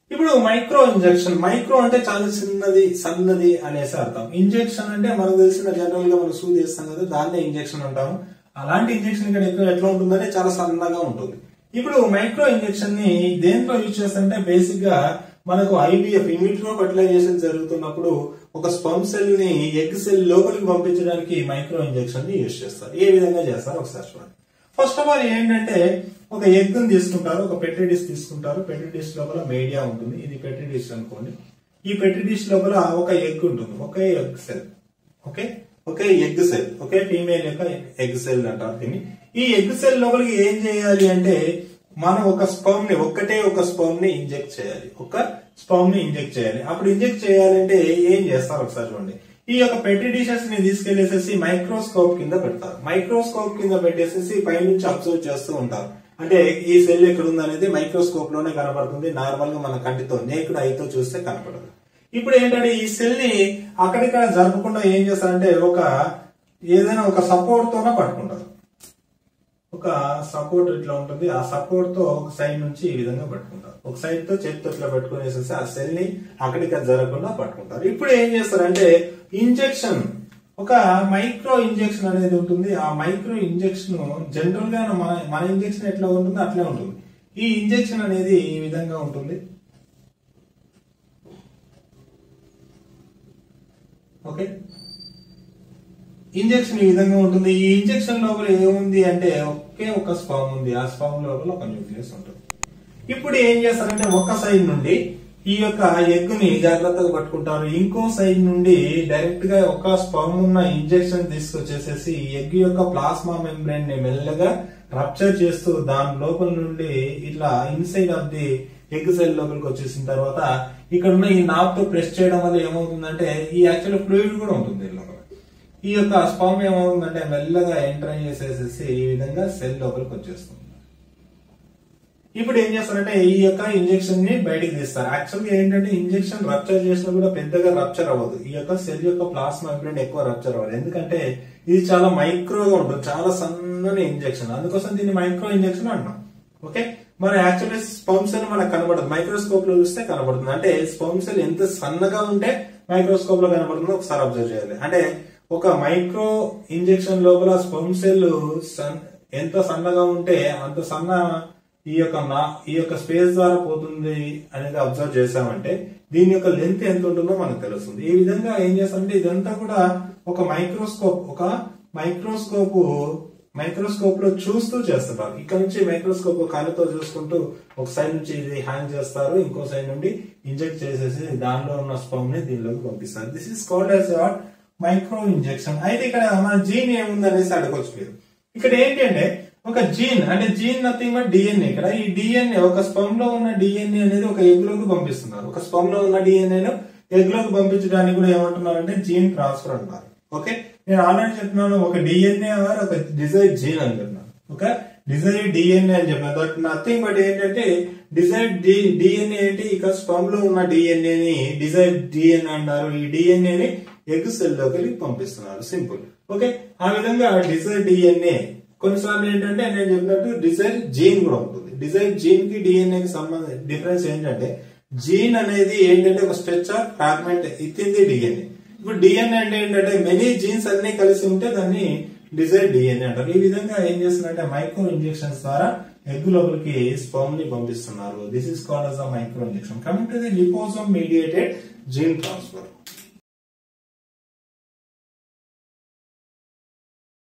ఇప్పుడు micro injection micro అంటే చాలా చిన్నది సన్నది అనేసి అర్థం ఇంజెక్షన్ అంటే మనకు తెలిసిన జనరల్ గా మనం సూది చేస్తాం కదా దాన్నే ఇంజెక్షన్ అంటాము అలాంటి ఇంజెక్షన్ ఇక్కడ ఎక్కువ ఎట్లా ఉంటుందంటే చాలా సన్నగా ఉంటుంది ఇప్పుడు మైక్రో ఇంజెక్షన్ ని దేంట్లో యూజ్ చేస్తారంటే బేసిక్ గా మనకు ఐవీఎఫ్ ఇమిట్రో ఫర్టిలైజేషన్ జరుగుతున్నప్పుడు ఒక స్పమ్ సెల్ ని ఎగ్ సెల్ లోపలికి పంపించడానికి మైక్రో ఇంజెక్షన్ ని యూజ్ చేస్తారు ఏ విధంగా చేస్తారు ఒకసారి చూడండి ఫస్ట్ ఆఫ్ ఆల్ ఏంటంటే ఒక ఎగ్ ని తీసుకుంటారు ఒక పెట్రీ డిష్ తీసుకుంటారు పెట్రీ డిష్ లోపల మీడియా ఉంటుంది ఇది పెట్రీ డిష్ అనుకోండి ఈ పెట్రీ డిష్ లోపల ఒక ఎగ్ ఉంటుంది ఒకే ఎగ్ సెల్ ఓకే ఒకే ఎగ్ సెల్ ఒకే ఫీమేల్ యొక్క ఎగ్ సెల్ అంటారు దీన్ని ఈ ఎగ్ సెల్ లోపలికి ఏం చేయాలి అంటే మనం ఒక స్పర్మ్ ని ఒక్కటే ఒక స్పర్మ్ ని ఇంజెక్ట్ చేయాలి ఒక స్పర్మ్ ని ఇంజెక్ట్ చేయాలి అప్పుడు ఇంజెక్ట్ చేయాలంటే ఏం చేస్తారు ఒకసారి చూడండి ఈ యొక్క పెట్టి డిషెస్ ని తీసుకెళ్లేసేసి మైక్రోస్కోప్ కింద పెడతారు మైక్రోస్కోప్ కింద పెట్టేసేసి పైనుంచి అబ్జర్వ్ చేస్తూ ఉంటారు అంటే ఈ సెల్ ఎక్కడ ఉంది అనేది మైక్రోస్కోప్ లోనే కనబడుతుంది నార్మల్ గా మన కంటితో నేకుడు ఐతో చూస్తే కనపడదు ఇప్పుడు ఏంటంటే ఈ సెల్ ని అక్కడిక్కడ జరపకుండా ఏం చేస్తారంటే ఒక ఏదైనా ఒక సపోర్ట్ తోనే పట్టుకుంటారు ఒక సపోర్ట్ ఇట్లా ఉంటుంది ఆ సపోర్ట్ తో ఒక సైడ్ నుంచి ఈ విధంగా పట్టుకుంటారు ఒక సైడ్ తో చేతితో ఇట్లా పట్టుకునేసేసి ఆ సెల్ ని అక్కడికి జరగకుండా పట్టుకుంటారు ఇప్పుడు ఏం చేస్తారంటే ఇంజెక్షన్ ఒక మైక్రో ఇంజెక్షన్ అనేది ఉంటుంది ఆ మైక్రో ఇంజెక్షన్ జనరల్ గా మన మన ఇంజెక్షన్ ఎట్లా ఉంటుందో అట్లే ఉంటుంది ఈ ఇంజెక్షన్ అనేది ఈ విధంగా ఉంటుంది ఓకే ఇంజెక్షన్ ఈ విధంగా ఉంటుంది ఈ ఇంజెక్షన్ లోపల ఏముంది అంటే ఒకే ఒక స్పామ్ ఉంది ఆ స్పామ్ లోపల ఒక న్యూక్లియస్ ఉంటుంది ఇప్పుడు ఏం చేస్తారంటే ఒక సైడ్ నుండి ఈ యొక్క ఎగ్ ని జాగ్రత్తగా పట్టుకుంటారు ఇంకో సైడ్ నుండి డైరెక్ట్ గా ఒక స్పర్మ్ ఉన్న ఇంజెక్షన్ తీసుకొచ్చేసేసి ఎగ్ యొక్క ప్లాస్మా మెంబ్రెయిన్ ని మెల్లగా రప్చర్ చేస్తూ దాని లోపల నుండి ఇట్లా inside of the egg cell లోపలికి వచ్చేసిన తర్వాత ఇక్కడ ఉన్న ఈ నాప్ తో ప్రెస్ చేయడం వల్ల ఏమవుతుందంటే ఈ యాక్చువల్ ఫ్లూయిడ్ కూడా ఉంటుంది దీని లోపల ఈ యొక్క స్పర్మ్ ఏమవుతుందంటే మెల్లగా ఎంటర్ చేసేసేసి ఈ విధంగా సెల్ లోపలికి వచ్చేస్తుంది ఇప్పుడు ఏం చేస్తారంటే ఈ యొక్క ఇంజెక్షన్ ని బయటికి తీస్తారు యాక్చువల్ గా ఏంటంటే ఇంజెక్షన్ రప్చర్ చేసినా కూడా పెద్దగా రప్చర్ అవ్వదు ఈ యొక్క సెల్ యొక్క ప్లాస్మా మెంబ్రేన్ ఎక్కువ రప్చర్ అవ్వదు ఎందుకంటే ఇది చాలా మైక్రోగా ఉంటుంది చాలా సన్నని ఇంజెక్షన్ అందుకోసం దీన్ని మైక్రో ఇంజెక్షన్ అంటాం ఓకే మరి యాక్చువల్లీ స్పర్మ్ సెల్ మనకు కనబడదు మైక్రోస్కోప్ లో చూస్తే కనబడుతుంది అంటే స్పర్మ్ సెల్ ఎంత సన్నగా ఉంటే మైక్రోస్కోప్ లో కనబడుతుందో ఒకసారి అబ్జర్వ్ చేయాలి అంటే ఒక మైక్రో ఇంజెక్షన్ లోపల స్పర్మ్ సెల్ ఎంత సన్నగా ఉంటే అంత సన్న ఈ యొక్క నా ఈ యొక్క స్పేస్ ద్వారా పోతుంది అనేది అబ్జర్వ్ చేసామంటే దీని యొక్క లెంత్ ఎంత ఉంటుందో మనకు తెలుస్తుంది ఈ విధంగా ఏం చేస్తామంటే ఇదంతా కూడా ఒక మైక్రోస్కోప్ ఒక మైక్రోస్కోప్ మైక్రోస్కోప్ లో చూస్తూ చేస్తున్నారు ఇక్కడ నుంచి మైక్రోస్కోప్ కళ్ళతో చూసుకుంటూ ఒక సైడ్ నుంచి ఇది హ్యాంగ్ చేస్తారు ఇంకో సైడ్ నుండి ఇంజెక్ట్ చేసేసి దానిలో ఉన్న స్పమ్ ని దీనిలోకి పంపిస్తారు this is called as what micro injection అయితే ఇక్కడ మన జీన్ ఏముంది అనేసి అడగొచ్చు మీరు ఇక్కడ ఏంటి అంటే ఒక జీన్ అంటే జీన్ నథింగ్ బట్ డిఎన్ఏ ఇక్కడ ఈ డిఎన్ఏ ఒక స్పమ్ లో ఉన్న డిఎన్ఏ అనేది ఒక ఎగ్ లోకి పంపిస్తున్నారు ఒక స్పమ్ లో ఉన్న డిఎన్ఏను ఎగ్ లోకి పంపించడానికి కూడా ఏమంటున్నారు అంటే జీన్ ట్రాన్స్ఫర్ అంటారు ఓకే నేను ఆల్రెడీ చెప్తున్నాను ఒక డిఎన్ఏ ఆర్ ఒక డిజైర్ జీన్ అని చెప్పినాను ఒక డిజైర్ డిఎన్ఏ అని చెప్పిన దట్ నథింగ్ బట్ ఏంటంటే డిజైర్ డిఎన్ఏ ఏంటి ఇక స్పమ్ లో ఉన్న డిఎన్ఏ ని డిజైర్ డిఎన్ఏ అంటారు ఈ డిఎన్ఏ ని ఎగ్ సెల్ లోకి పంపిస్తున్నారు సింపుల్ ఓకే ఆ విధంగా డిజైర్ డిఎన్ఏ కొన్నిసార్లు ఏంటంటే నేను చెప్పినట్టు డిజైర్ జీన్ కూడా ఉంటుంది డిజైర్ జీన్ కి డిఎన్ఏ కి సంబంధం డిఫరెన్స్ ఏంటంటే జీన్ అనేది ఏంటంటే ఒక స్ట్రక్చర్ ఫ్రాగ్మెంట్ ఇచ్చింది డిఎన్ఏ ఇప్పుడు డిఎన్ఏ అంటే ఏంటంటే మెనీ జీన్స్ అన్ని కలిసి ఉంటే దాన్ని డిజైర్ డిఎన్ఏ అంటారు ఈ విధంగా ఏం చేస్తున్నారంటే మైక్రో ఇంజెక్షన్స్ ద్వారా ఎగ్ లోపలికి స్పర్మ్ ని పంపిస్తున్నారు this is called as micro injection coming to the liposome mediated gene transfer